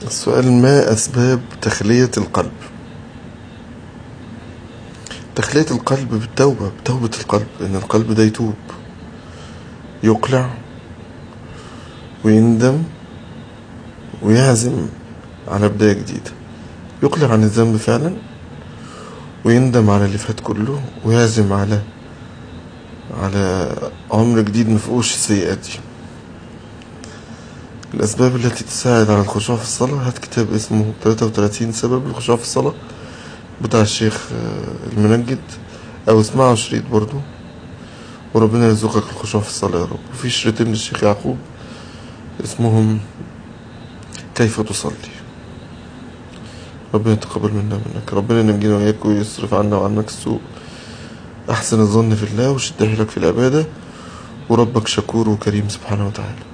السؤال ما أسباب تخلية القلب تخلية القلب بالتوبة بتوبة القلب إن القلب ده يتوب يقلع ويندم ويعزم على بداية جديدة يقلع عن الذنب فعلا ويندم على اللي فات كله ويعزم على على عمر جديد مفقوش السيئات دي الأسباب التي تساعد على الخشوع في الصلاة هات كتاب اسمه 33 سبب للخشوع في الصلاة بتاع الشيخ المنجد أو اسمعوا شريط برضو وربنا يرزقك الخشوع في الصلاة يا رب وفي شريطين للشيخ يعقوب اسمهم كيف تصلي ربنا يتقبل منا منك ربنا ينجينا وإياك ويصرف عنا وعنك السوء أحسن الظن في الله وشد حيلك في العبادة وربك شكور وكريم سبحانه وتعالى